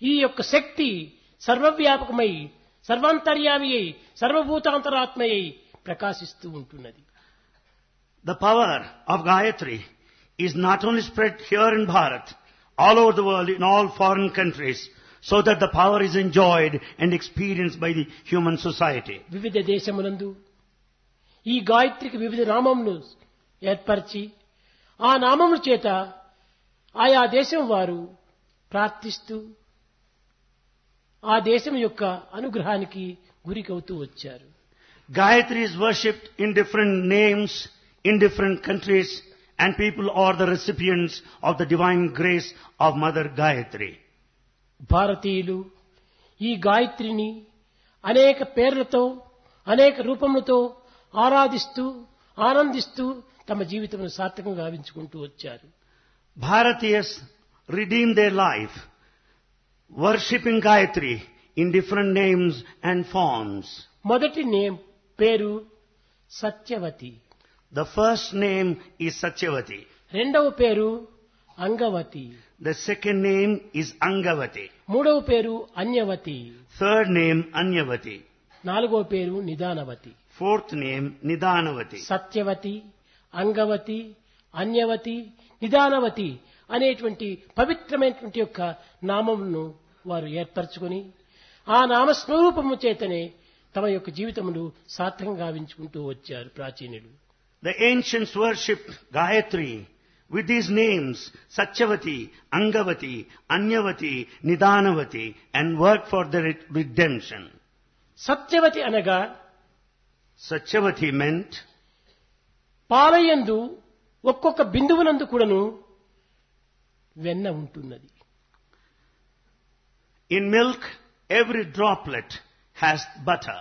ఈ యొక్క శక్తి సర్వవ్యాపకమై సర్వాంతర్యామి అయి సర్వభూతాంతరాత్మయ్యి ప్రకాశిస్తూ ఉంటున్నది The power of Gayatri is not only spread here in Bharat, all over the world, in all foreign countries, so that the power is enjoyed and experienced by the human society. వివిధ దేశములందు ఈ గాయత్రికి వివిధ నామములు ఏర్పరిచి ఆ నామముల చేత ఆయా దేశం వారు ప్రార్థిస్తూ ఆ దేశం యొక్క అనుగ్రహానికి గురికవుతూ వచ్చారు Gayatri is worshipped in different names, in different countries, and people are the recipients of the divine grace of Mother Gayatri. భారతీయులు ఈ గాయత్రిని అనేక పేర్లతో అనేక రూపములతో ఆరాధిస్తూ ఆనందిస్తూ తమ జీవితమును సార్థకంగా గావించుకుంటూ వచ్చారు Bharatiyas redeem their life, worshipping Gayatri in different names and forms. మొదటి నేమ్ పేరు Satyavathi The first name is Satyavati. రెండవ పేరు Angavati The second name is Angavati. మూడవ పేరు అన్యవతి Third name Anyavati. నాలుగవ పేరు నిదానవతి Fourth name Nidanavati. Satyavathi Angavati అన్యవతి నిదానవతి అనేటువంటి పవిత్రమైనటువంటి యొక్క నామములను వారు ఏర్పరచుకొని ఆ నామస్వరూపము చేతనే తమ యొక్క జీవితమును సార్థకంగా గావించుకుంటూ వచ్చారు ప్రాచీనులు The ancients worshipped Gayatri with these names Satyavati, Angavati, Anyavati, Nidanavati and worked for their redemption. Satyavathi అనగా Satyavati meant పాలయందు ఒక్కొక్క బిందువునందు కూడాను వెన్న ఉంటున్నది in milk every droplet has butter.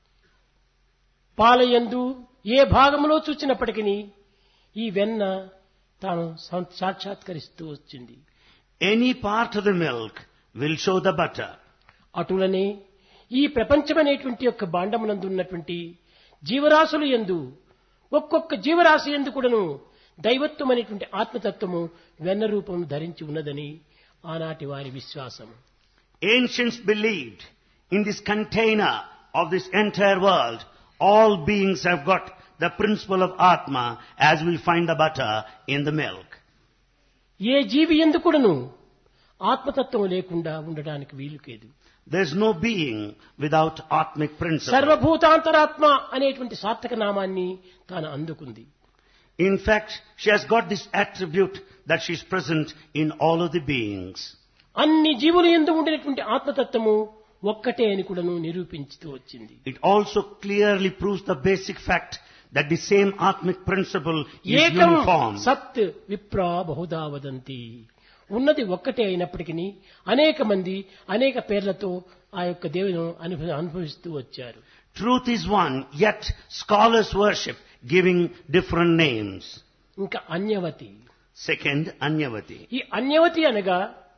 పాలయందు ఏ భాగములో చూచినప్పటికీ ఈ వెన్న తాను సం- సాక్షాత్కరిస్తూ వచ్చింది Any part of the milk will show the butter. అటులనే ఈ ప్రపంచమనేటువంటి యొక్క భాండమునందు ఉన్నటువంటి జీవరాశులు ఎందు ఒక్కొక్క జీవరాశి ఎందు కూడాను దైవత్వం అనేటువంటి ఆత్మతత్వము వెన్న రూపం ధరించి ఉన్నదని ఆనాటి వారి విశ్వాసం Ancients believed in this container of this entire world, all beings have got the principle of Atma as we find the butter in the milk. ఏ జీవి ఎందు కూడాను ఆత్మతత్వం లేకుండా ఉండడానికి వీలు లేదు There's no being without Atmic principle. సర్వభూతాంతరాత్మ అనేటువంటి సార్థక నామాన్ని తాను అందుకుంది In fact, she has got this attribute that she is present in all of the beings. అన్ని జీవులు ఎందు ఉండినటువంటి ఆత్మతత్వము ఒక్కటే అని కూడాను నిరూపించుతూ వచ్చింది It also clearly proves the basic fact that the same Atmic principle is ఏకం uniform. సత్ విప్రా బహుదా వదంతి ఉన్నది ఒక్కటే అయినప్పటికీ అనేక మంది అనేక పేర్లతో ఆ యొక్క దేవుని అనుభ- అనుభవిస్తూ వచ్చారు Truth is one, yet scholars worship giving different names. ఇంకా అన్యవతి Second, Anyavati. ఈ అన్యవతి అనగా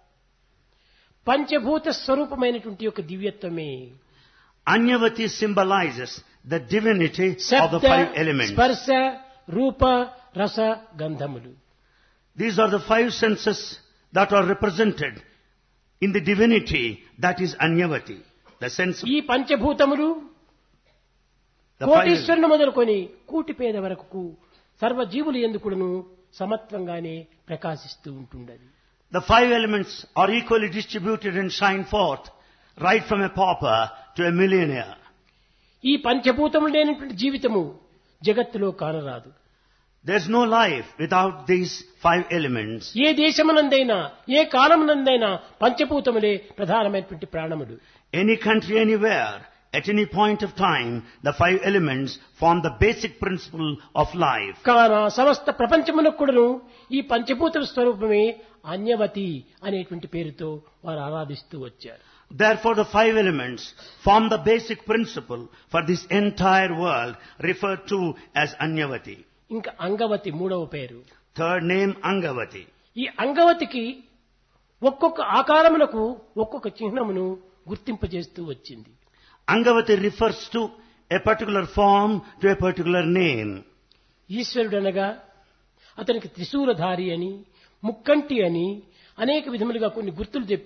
పంచభూత స్వరూపమైనటువంటి యొక్క దివ్యత్వమే Anyavati symbolizes the divinity of the శబ్ద five elements. స్పర్శ రూప రస గంధములు These are the five senses that are represented in the divinity that is Anyavati. The sense of ఈ పంచభూతములు the five కోటీశ్వరుని మొదలుకొని కూటి పేద వరకు సర్వ జీవులు ఎందుకును సమత్వంగానే ప్రకాశిస్తూ ఉంటుండది The five elements are equally distributed and shine forth, right from a pauper to a millionaire. ఈ పంచభూతములు లేనటువంటి జీవితము జగత్తులో కానరాదు There's no life without these five elements. ఏ దేశమునందైనా ఏ కాలమునందైనా పంచభూతములే ప్రధానమైనటువంటి ప్రాణములు Any country, anywhere, at any point of time, the five elements form the basic principle of life. కాన సమస్త ప్రపంచమునకు కూడాను ఈ పంచభూత స్వరూపమే అన్యవతి అనేటువంటి పేరుతో వారు ఆరాధిస్తూ వచ్చారు Therefore, the five elements form the basic principle for this entire world, referred to as Anyavati. ఇంకా అంగవతి మూడవ పేరు Third name, Angavati. ఈ అంగవతికి ఒక్కొక్క ఆకారమునకు ఒక్కొక్క చిహ్నమును గుర్తింపజేస్తూ వచ్చింది Angavati refers to a particular form, to a particular name. ఈశ్వరుడనగా అతనికి త్రిశూలధారి అని ముక్కంటి అని అనేక విధములుగా కొన్ని గుర్తులు చెప్పి